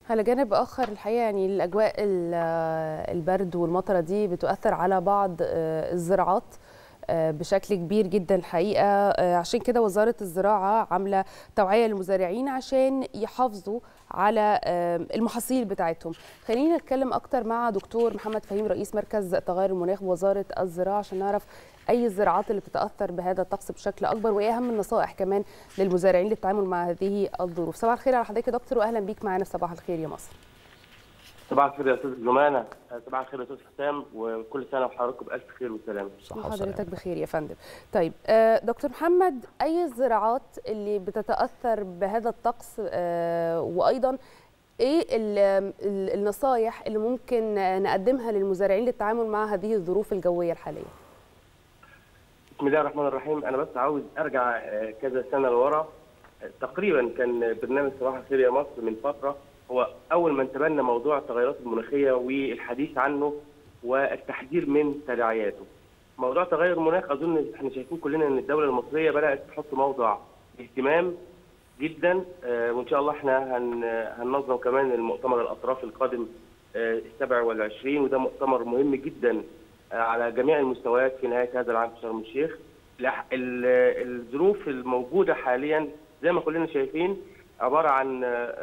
على جانب اخر الحقيقه يعني الاجواء البرد والمطره دي بتؤثر على بعض الزراعات بشكل كبير جدا الحقيقه عشان كده وزاره الزراعه عامله توعيه للمزارعين عشان يحافظوا على المحاصيل بتاعتهم خلينا نتكلم اكتر مع دكتور محمد فهيم رئيس مركز تغير المناخ بوزاره الزراعه عشان نعرف اي الزراعات اللي بتتاثر بهذا الطقس بشكل اكبر وايه اهم النصائح كمان للمزارعين للتعامل مع هذه الظروف صباح الخير على حضرتك يا دكتور واهلا بيك معانا في صباح الخير يا مصر صباح الخير يا استاذ جمانه صباح الخير يا استاذ حسام وكل سنه وحضراتكم بالف خير وسلامه حضرتك بخير يا فندم طيب دكتور محمد اي الزراعات اللي بتتاثر بهذا الطقس وايضا ايه النصائح اللي ممكن نقدمها للمزارعين للتعامل مع هذه الظروف الجويه الحاليه بسم الله الرحمن الرحيم انا بس عاوز ارجع كذا سنه لورا تقريبا كان برنامج صباح الخير يا مصر من فتره هو اول من تبنى موضوع التغيرات المناخيه والحديث عنه والتحذير من تداعياته. موضوع تغير المناخ اظن احنا شايفين كلنا ان الدوله المصريه بدات تحط موضوع اهتمام جدا وان شاء الله احنا هننظم كمان المؤتمر الاطراف القادم السبع والعشرين وده مؤتمر مهم جدا على جميع المستويات في نهايه هذا العام في شرم الشيخ. الظروف الموجوده حاليا زي ما كلنا شايفين عباره عن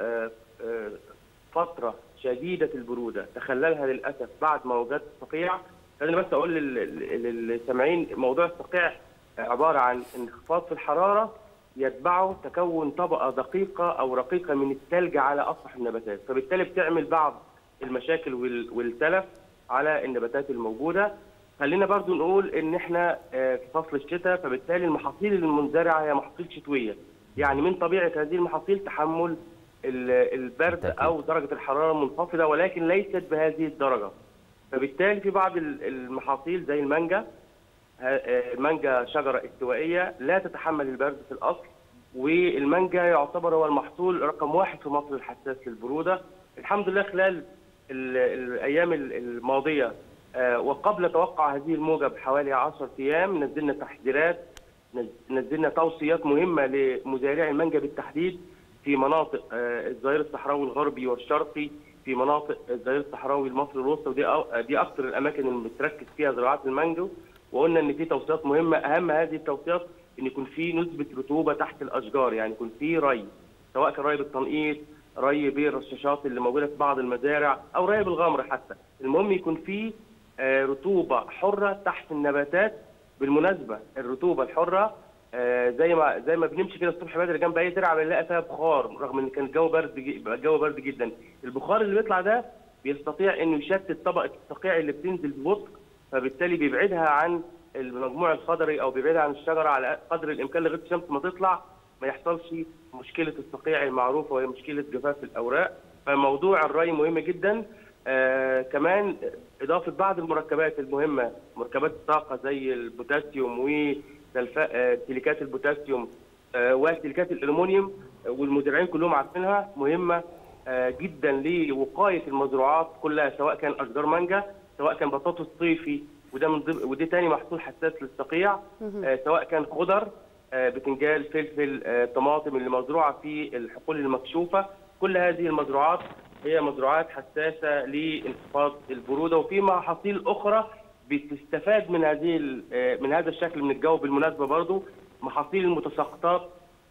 فتره شديده البروده تخللها للاسف بعد موجات الصقيع خليني بس اقول للسامعين موضوع الصقيع عباره عن انخفاض في الحراره يتبعه تكون طبقه دقيقه او رقيقه من الثلج على اسطح النباتات فبالتالي بتعمل بعض المشاكل والتلف على النباتات الموجوده خلينا برضو نقول ان احنا في فصل الشتاء فبالتالي المحاصيل المنزرعه هي محاصيل شتويه يعني من طبيعه هذه المحاصيل تحمل البرد او درجه الحراره منخفضه ولكن ليست بهذه الدرجه فبالتالي في بعض المحاصيل زي المانجا المانجا شجره استوائيه لا تتحمل البرد في الاصل والمانجا يعتبر هو المحصول رقم واحد في مصر الحساس للبروده الحمد لله خلال الايام الماضيه وقبل توقع هذه الموجه بحوالي 10 ايام نزلنا تحذيرات نزلنا توصيات مهمه لمزارعي المانجا بالتحديد في مناطق الظهير الصحراوي الغربي والشرقي في مناطق الظهير الصحراوي المصري الوسطى ودي دي اكثر الاماكن اللي بتركز فيها زراعات المانجو وقلنا ان في توصيات مهمه اهم هذه التوصيات ان يكون في نسبه رطوبه تحت الاشجار يعني يكون في ري سواء كان ري بالتنقيط ري بالرشاشات اللي موجوده في بعض المزارع او ري بالغمر حتى المهم يكون في رطوبه حره تحت النباتات بالمناسبه الرطوبه الحره آه زي ما زي ما بنمشي كده الصبح بدري جنب اي زرعه بنلاقي فيها بخار رغم ان كان الجو برد الجو برد جدا البخار اللي بيطلع ده بيستطيع انه يشتت طبقه الصقيع اللي بتنزل ببطء فبالتالي بيبعدها عن المجموع الخضري او بيبعدها عن الشجره على قدر الامكان لغايه الشمس ما تطلع ما يحصلش مشكله الصقيع المعروفه وهي مشكله جفاف الاوراق فموضوع الري مهم جدا آه كمان اضافه بعض المركبات المهمه مركبات الطاقه زي البوتاسيوم و سيليكات البوتاسيوم وسيليكات الالومنيوم والمزارعين كلهم عارفينها مهمه جدا لوقايه المزروعات كلها سواء كان اشجار مانجا سواء كان بطاطس صيفي وده من ضمن ودي ثاني محصول حساس للصقيع سواء كان خضر بتنجال فلفل طماطم اللي مزروعه في الحقول المكشوفه كل هذه المزروعات هي مزروعات حساسه لانخفاض البروده وفي محاصيل اخرى بتستفاد من هذه من هذا الشكل من الجو بالمناسبه برضو محاصيل المتساقطات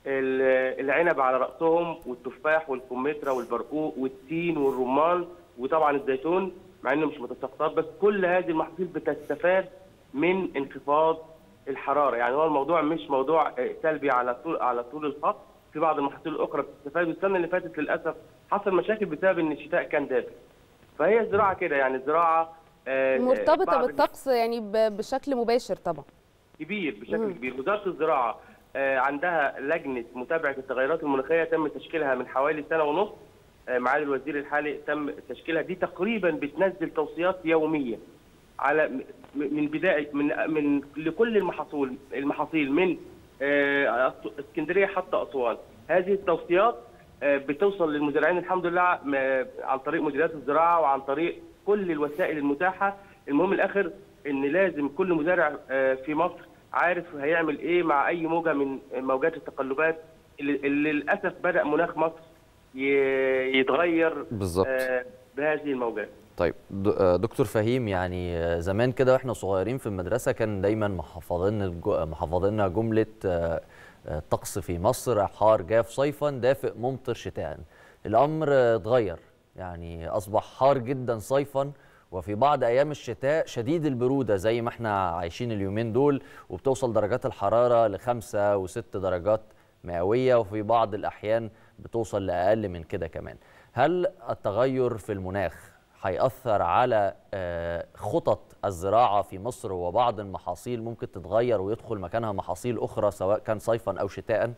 العنب على راسهم والتفاح والكمثرى والبرقوق والتين والرمان وطبعا الزيتون مع انه مش متساقطات بس كل هذه المحاصيل بتستفاد من انخفاض الحراره يعني هو الموضوع مش موضوع سلبي على طول على طول الخط في بعض المحاصيل الاخرى بتستفاد والسنه اللي فاتت للاسف حصل مشاكل بسبب ان الشتاء كان دافئ فهي الزراعه كده يعني الزراعه مرتبطه بالطقس يعني بشكل مباشر طبعا كبير بشكل مم. كبير وزاره الزراعه عندها لجنه متابعه التغيرات المناخيه تم تشكيلها من حوالي سنه ونص معالي الوزير الحالي تم تشكيلها دي تقريبا بتنزل توصيات يوميه على من بدايه من من لكل المحاصيل المحاصيل من اسكندريه حتى اسوان هذه التوصيات بتوصل للمزارعين الحمد لله عن طريق مديريات الزراعه وعن طريق كل الوسائل المتاحه المهم الاخر ان لازم كل مزارع في مصر عارف هيعمل ايه مع اي موجه من موجات التقلبات اللي للاسف بدا مناخ مصر ي- يتغير بالظبط آه، بهذه الموجات طيب د- آه، دكتور فهيم يعني آه، زمان كده واحنا صغيرين في المدرسه كان دايما محافظين الج- محافظيننا جمله آه، آه، الطقس في مصر حار جاف صيفا دافئ ممطر شتاء الامر آه، اتغير يعني اصبح حار جدا صيفا وفي بعض ايام الشتاء شديد البروده زي ما احنا عايشين اليومين دول وبتوصل درجات الحراره لخمسة وست درجات مئويه وفي بعض الاحيان بتوصل لاقل من كده كمان هل التغير في المناخ هيأثر على آه، خطط الزراعة في مصر وبعض المحاصيل ممكن تتغير ويدخل مكانها محاصيل أخرى سواء كان صيفا أو شتاء؟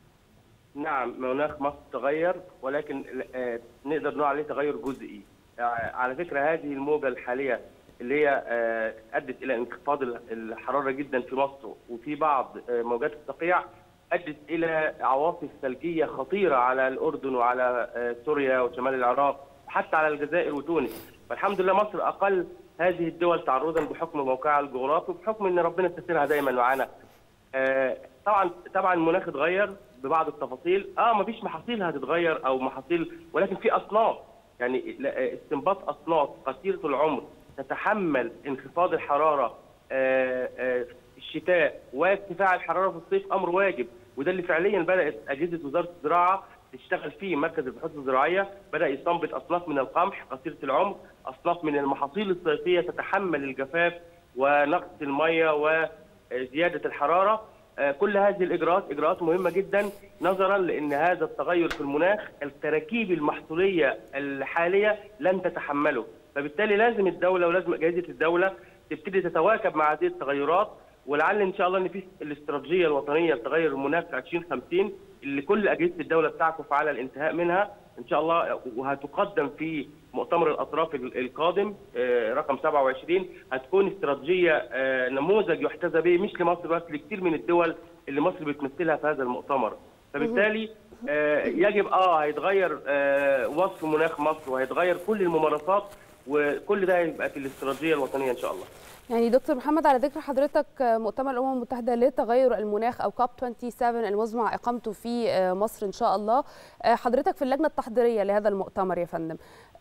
نعم مناخ مصر تغير ولكن آه، نقدر نقول عليه تغير جزئي آه، على فكرة هذه الموجة الحالية اللي هي آه، أدت إلى انخفاض الحرارة جدا في مصر وفي بعض آه، موجات الصقيع أدت إلى عواصف ثلجية خطيرة على الأردن وعلى آه، سوريا وشمال العراق وحتى على الجزائر وتونس فالحمد لله مصر أقل هذه الدول تعرضا بحكم موقعها الجغرافي وبحكم ان ربنا سترها دايما معانا. آه، طبعا طبعا المناخ اتغير ببعض التفاصيل اه ما فيش محاصيل هتتغير او محاصيل ولكن في اصناف يعني لا- استنباط اصناف قصيره العمر تتحمل انخفاض الحراره آه، آه، الشتاء وارتفاع الحراره في الصيف امر واجب وده اللي فعليا بدات اجهزه وزاره الزراعه تشتغل فيه مركز البحوث الزراعيه بدا يستنبط اصناف من القمح قصيره العمر اصناف من المحاصيل الصيفيه تتحمل الجفاف ونقص الميه وزياده الحراره آه، كل هذه الاجراءات اجراءات مهمه جدا نظرا لان هذا التغير في المناخ التراكيب المحصوليه الحاليه لن تتحمله فبالتالي لازم الدوله ولازم اجهزه الدوله تبتدي تتواكب مع هذه التغيرات ولعل ان شاء الله ان في الاستراتيجيه الوطنيه لتغير المناخ في 2050 اللي كل اجهزه الدوله بتعكف على الانتهاء منها ان شاء الله وهتقدم في مؤتمر الاطراف القادم آه، رقم 27 هتكون استراتيجيه آه، نموذج يحتذى به مش لمصر بس لكثير من الدول اللي مصر بتمثلها في هذا المؤتمر فبالتالي آه، يجب اه هيتغير آه، وصف مناخ مصر وهيتغير كل الممارسات وكل ده هيبقى في الاستراتيجيه الوطنيه ان شاء الله يعني دكتور محمد على ذكر حضرتك مؤتمر الامم المتحده لتغير المناخ او كاب 27 المزمع اقامته في مصر ان شاء الله حضرتك في اللجنه التحضيريه لهذا المؤتمر يا فندم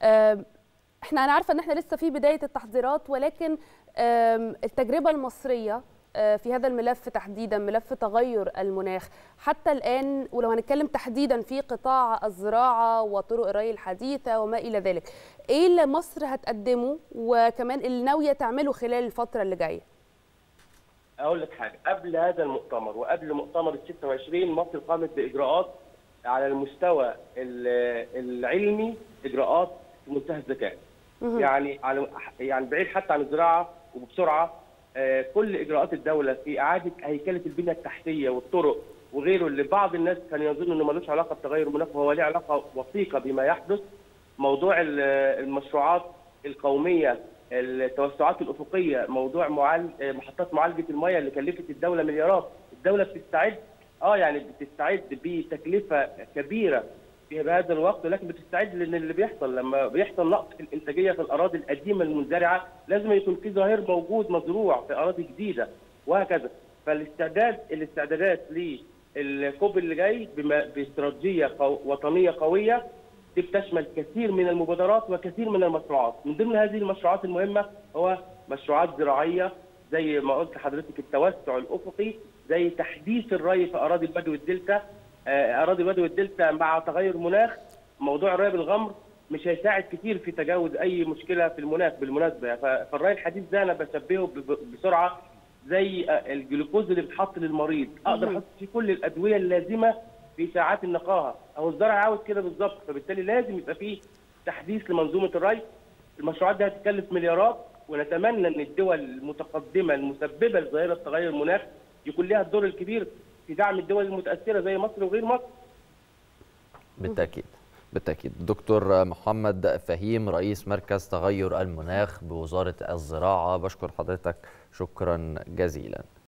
احنا انا عارفه ان احنا لسه في بدايه التحضيرات ولكن التجربه المصريه في هذا الملف تحديدا ملف تغير المناخ حتى الان ولو هنتكلم تحديدا في قطاع الزراعه وطرق الري الحديثه وما الى ذلك ايه اللي مصر هتقدمه وكمان اللي ناويه تعمله خلال الفتره اللي جايه اقول لك حاجه قبل هذا المؤتمر وقبل مؤتمر ال 26 مصر قامت باجراءات على المستوى العلمي اجراءات في منتهى الذكاء يعني على يعني بعيد حتى عن الزراعه وبسرعه كل اجراءات الدوله في اعاده هيكله البنيه التحتيه والطرق وغيره اللي بعض الناس كان يظن انه ملوش علاقه بتغير المناخ وهو له علاقه وثيقه بما يحدث موضوع المشروعات القوميه التوسعات الافقيه موضوع معالج محطات معالجه المياه اللي كلفت الدوله مليارات الدوله بتستعد اه يعني بتستعد بتكلفه كبيره في هذا الوقت لكن بتستعد لان اللي بيحصل لما بيحصل نقص في الانتاجيه في الاراضي القديمه المزرعه لازم يكون في ظهير موجود مزروع في اراضي جديده وهكذا فالاستعداد الاستعدادات للكوب اللي جاي باستراتيجيه وطنيه قويه دي بتشمل كثير من المبادرات وكثير من المشروعات من ضمن هذه المشروعات المهمه هو مشروعات زراعيه زي ما قلت لحضرتك التوسع الافقي زي تحديث الري في اراضي البدو والدلتا اراضي البدو والدلتا مع تغير المناخ موضوع الري بالغمر مش هيساعد كتير في تجاوز اي مشكله في المناخ بالمناسبه فالري الحديث ده انا بشبهه بسرعه زي الجلوكوز اللي بيتحط للمريض اقدر احط فيه كل الادويه اللازمه في ساعات النقاهه اهو الزرع عاوز كده بالظبط فبالتالي لازم يبقى فيه تحديث لمنظومه الري المشروعات دي هتكلف مليارات ونتمنى ان الدول المتقدمه المسببه لظاهره تغير المناخ يكون لها الدور الكبير في دعم الدول المتاثره زي مصر وغير مصر بالتاكيد بالتاكيد دكتور محمد فهيم رئيس مركز تغير المناخ بوزاره الزراعه بشكر حضرتك شكرا جزيلا